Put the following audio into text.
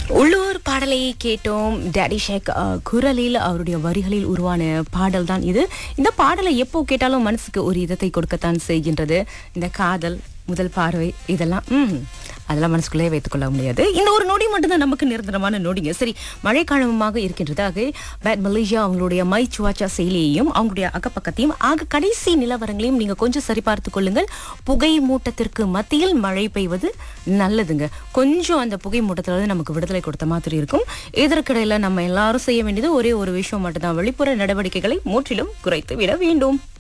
உள்ளூர் பாடலை கேட்டோம் டேடி ஷேக் அஹ், குரலில் அவருடைய வரிகளில் உருவான பாடல் தான் இது இந்த பாடலை எப்போ கேட்டாலும் மனசுக்கு ஒரு இதத்தை கொடுக்கத்தான் செய்கின்றது இந்த காதல் முதல் பார்வை இதெல்லாம் ம் அதெல்லாம் மனசுக்குள்ளே வைத்துக் கொள்ள முடியாது இந்த ஒரு நொடி மட்டும்தான் நமக்கு நிரந்தரமான நொடிங்க சரி மழைக்காலமாக இருக்கின்றது ஆக பேட் மலேசியா அவங்களுடைய மை சுவாச்சா செயலியையும் அவங்களுடைய அக்கப்பக்கத்தையும் ஆக கடைசி நிலவரங்களையும் நீங்க கொஞ்சம் சரிபார்த்து கொள்ளுங்கள் புகை மூட்டத்திற்கு மத்தியில் மழை பெய்வது நல்லதுங்க கொஞ்சம் அந்த புகை மூட்டத்துல இருந்து நமக்கு விடுதலை கொடுத்த மாதிரி இருக்கும் இதற்கிடையில நம்ம எல்லாரும் செய்ய வேண்டியது ஒரே ஒரு விஷயம் மட்டும்தான் வெளிப்புற நடவடிக்கைகளை முற்றிலும் குறைத்து விட வேண்டும்